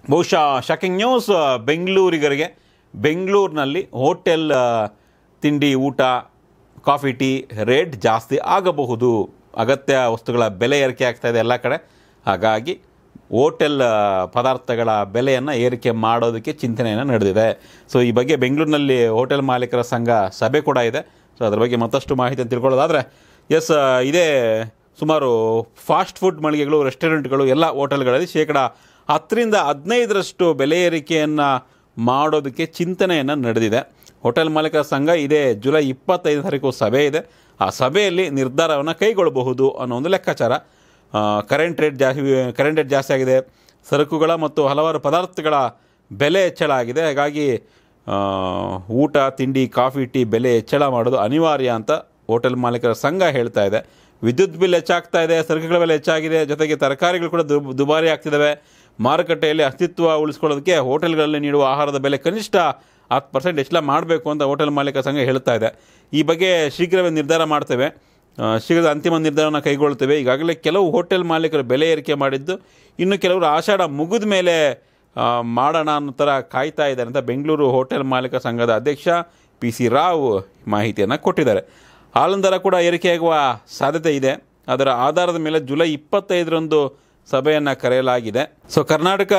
ಬಹುಶಃ shocking news ಬೆಂಗಳೂರಿಗರಿಗೆ ಬೆಂಗಳೂರಿನಲ್ಲಿ hotel ಆ, ತಿಂಡಿ ಊಟ ಕಾಫಿ ಟೀ ರೇಟ್ ಜಾಸ್ತಿ ಆಗಬಹುದು ಅಗತ್ಯ ವಸ್ತುಗಳ ಬೆಲೆ ಏರಿಕೆ ಆಗ್ತಾ ಇದೆ ಎಲ್ಲ ಕಡೆ ಹಾಗಾಗಿ ಹೋಟೆಲ್ ಆ, ಪದಾರ್ಥಗಳ ಬೆಲೆಯನ್ನು ಏರಿಕೆ ಮಾಡೋದಕ್ಕೆ ಚಿಂತನೆಯನ್ನು ನಡೆದಿದೆ ಸೊ ಈ ಬಗ್ಗೆ ಬೆಂಗಳೂರಿನಲ್ಲಿ ಹೋಟೆಲ್ ಮಾಲೀಕರ ಸಂಘ ಸಭೆ ಕೂಡ ಇದೆ ಸೊ ಅದ್ರ ಬಗ್ಗೆ ಮತ್ತಷ್ಟು ಮಾಹಿತಿಯನ್ನು ತಿಳ್ಕೊಳ್ಳೋದಾದರೆ ಎಸ್ ಇದೇ ಸುಮಾರು ಫಾಸ್ಟ್ ಫುಡ್ ಮಳಿಗೆಗಳು ರೆಸ್ಟೋರೆಂಟ್ಗಳು ಎಲ್ಲ ಹೋಟೆಲ್ಗಳಲ್ಲಿ ಶೇಕಡ ಹತ್ತರಿಂದ ಹದಿನೈದರಷ್ಟು ಬೆಲೆ ಏರಿಕೆಯನ್ನು ಮಾಡೋದಕ್ಕೆ ಚಿಂತನೆಯನ್ನು ನಡೆದಿದೆ ಹೋಟೆಲ್ ಮಾಲೀಕರ ಸಂಘ ಇದೇ ಜುಲೈ ಇಪ್ಪತ್ತೈದು ತಾರೀಕು ಸಭೆ ಇದೆ ಆ ಸಭೆಯಲ್ಲಿ ನಿರ್ಧಾರವನ್ನು ಕೈಗೊಳ್ಳಬಹುದು ಅನ್ನೋ ಒಂದು ಲೆಕ್ಕಾಚಾರ ಕರೆಂಟ್ ರೇಟ್ ಜಾಸ್ತಿ ಕರೆಂಟ್ ರೇಟ್ ಜಾಸ್ತಿ ಆಗಿದೆ ಸರಕುಗಳ ಮತ್ತು ಹಲವಾರು ಪದಾರ್ಥಗಳ ಬೆಲೆ ಹೆಚ್ಚಳ ಆಗಿದೆ ಹಾಗಾಗಿ ಆ, ಊಟ ತಿಂಡಿ ಕಾಫಿ ಟೀ ಬೆಲೆ ಹೆಚ್ಚಳ ಮಾಡೋದು ಅನಿವಾರ್ಯ ಅಂತ ಹೋಟೆಲ್ ಮಾಲೀಕರ ಸಂಘ ಹೇಳ್ತಾ ಇದೆ ವಿದ್ಯುತ್ ಬಿಲ್ ಹೆಚ್ಚಾಗ್ತಾ ಇದೆ ಸರಕುಗಳ ಬೆಲೆ ಹೆಚ್ಚಾಗಿದೆ ಜೊತೆಗೆ ತರಕಾರಿಗಳು ಕೂಡ ದು ದುಬಾರಿ ಆಗ್ತಿದ್ದಾವೆ ಮಾರುಕಟ್ಟೆಯಲ್ಲಿ ಅಸ್ತಿತ್ವ ಉಳಿಸ್ಕೊಳ್ಳೋದಕ್ಕೆ ಹೋಟೆಲ್ಗಳಲ್ಲಿ ನೀಡುವ ಆಹಾರದ ಬೆಲೆ ಕನಿಷ್ಠ ಹತ್ತು ಪರ್ಸೆಂಟ್ ಹೆಚ್ಚಳ ಮಾಡಬೇಕು ಅಂತ ಹೋಟೆಲ್ ಮಾಲೀಕರ ಸಂಘ ಹೇಳ್ತಾ ಇದೆ ಈ ಬಗ್ಗೆ ಶೀಘ್ರವೇ ನಿರ್ಧಾರ ಮಾಡ್ತೇವೆ ಆ, ಶೀಘ್ರದ ಅಂತಿಮ ನಿರ್ಧಾರನ ಕೈಗೊಳ್ತೇವೆ ಈಗಾಗಲೇ ಕೆಲವು ಹೋಟೆಲ್ ಮಾಲೀಕರು ಬೆಲೆ ಏರಿಕೆ ಮಾಡಿದ್ದು ಇನ್ನು ಕೆಲವರು ಆಷಾಢ ಮುಗಿದ ಮೇಲೆ ಆ, ಮಾಡೋಣ ಅನ್ನೋ ಥರ ಕಾಯ್ತಾ ಇದ್ದಾರೆ ಅಂತ ಬೆಂಗಳೂರು ಹೋಟೆಲ್ ಮಾಲೀಕ ಸಂಘದ ಅಧ್ಯಕ್ಷ ಪಿ ಸಿ ರಾವ್ ಮಾಹಿತಿಯನ್ನು ಕೊಟ್ಟಿದ್ದಾರೆ ಹಾಲಿನ ದರ ಕೂಡ ಏರಿಕೆಯಾಗುವ ಸಾಧ್ಯತೆ ಇದೆ ಅದರ ಆಧಾರದ ಮೇಲೆ ಜುಲೈ ಇಪ್ಪತ್ತೈದರಂದು ಸಭೆಯನ್ನು ಕರೆಯಲಾಗಿದೆ ಸೊ ಕರ್ನಾಟಕ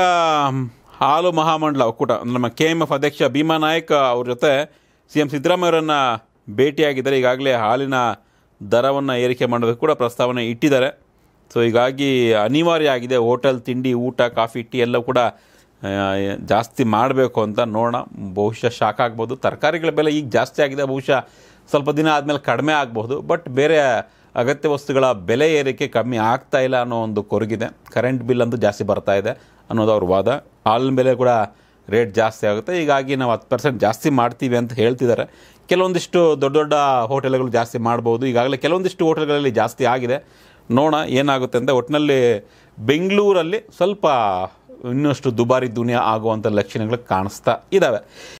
ಹಾಲು ಮಹಾಮಂಡಲ ಒಕ್ಕೂಟ ನಮ್ಮ ಕೆ ಎಮ್ ಎಫ್ ಅಧ್ಯಕ್ಷ ಭೀಮಾ ನಾಯಕ್ ಅವ್ರ ಜೊತೆ ಸಿ ಎಂ ಸಿದ್ದರಾಮಯ್ಯವರನ್ನು ಭೇಟಿಯಾಗಿದ್ದಾರೆ ಈಗಾಗಲೇ ಹಾಲಿನ ದರವನ್ನು ಏರಿಕೆ ಮಾಡೋದಕ್ಕೆ ಕೂಡ ಪ್ರಸ್ತಾವನೆ ಇಟ್ಟಿದ್ದಾರೆ ಸೊ ಹೀಗಾಗಿ ಅನಿವಾರ್ಯ ಆಗಿದೆ ಹೋಟೆಲ್ ತಿಂಡಿ ಊಟ ಕಾಫಿ ಟೀ ಎಲ್ಲ ಕೂಡ ಆ, ಜಾಸ್ತಿ ಮಾಡಬೇಕು ಅಂತ ನೋಡೋಣ ಬಹುಶಃ ಶಾಕ್ ಆಗ್ಬೋದು ತರಕಾರಿಗಳ ಬೆಲೆ ಈಗ ಜಾಸ್ತಿ ಆಗಿದೆ ಬಹುಶಃ ಸ್ವಲ್ಪ ದಿನ ಆದಮೇಲೆ ಕಡಿಮೆ ಆಗಬಹುದು ಬಟ್ ಬೇರೆ ಅಗತ್ಯ ವಸ್ತುಗಳ ಬೆಲೆ ಏರಿಕೆ ಕಮ್ಮಿ ಆಗ್ತಾ ಇಲ್ಲ ಅನ್ನೋ ಒಂದು ಕೊರಗಿದೆ ಕರೆಂಟ್ ಬಿಲ್ ಅಂತೂ ಜಾಸ್ತಿ ಬರ್ತಾ ಇದೆ ಅನ್ನೋದು ಅವ್ರ ವಾದ ಹಾಲಿನ ಬೆಲೆ ಕೂಡ ರೇಟ್ ಜಾಸ್ತಿ ಆಗುತ್ತೆ ಹೀಗಾಗಿ ನಾವು ಹತ್ತು ಪರ್ಸೆಂಟ್ ಜಾಸ್ತಿ ಮಾಡ್ತೀವಿ ಅಂತ ಹೇಳ್ತಿದ್ದಾರೆ ಕೆಲವೊಂದಿಷ್ಟು ದೊಡ್ಡ ದೊಡ್ಡ ಹೋಟೆಲ್ಗಳು ಜಾಸ್ತಿ ಮಾಡ್ಬೋದು ಈಗಾಗಲೇ ಕೆಲವೊಂದಿಷ್ಟು ಹೋಟೆಲ್ಗಳಲ್ಲಿ ಜಾಸ್ತಿ ಆಗಿದೆ ನೋಡೋಣ ಏನಾಗುತ್ತೆ ಅಂತ ಒಟ್ಟಿನಲ್ಲಿ ಬೆಂಗಳೂರಲ್ಲಿ ಸ್ವಲ್ಪ ಇನ್ನಷ್ಟು ದುಬಾರಿ ದುನಿಯಾ ಆಗುವಂಥ ಲಕ್ಷಣಗಳು ಕಾಣಿಸ್ತಾ ಇದ್ದಾವೆ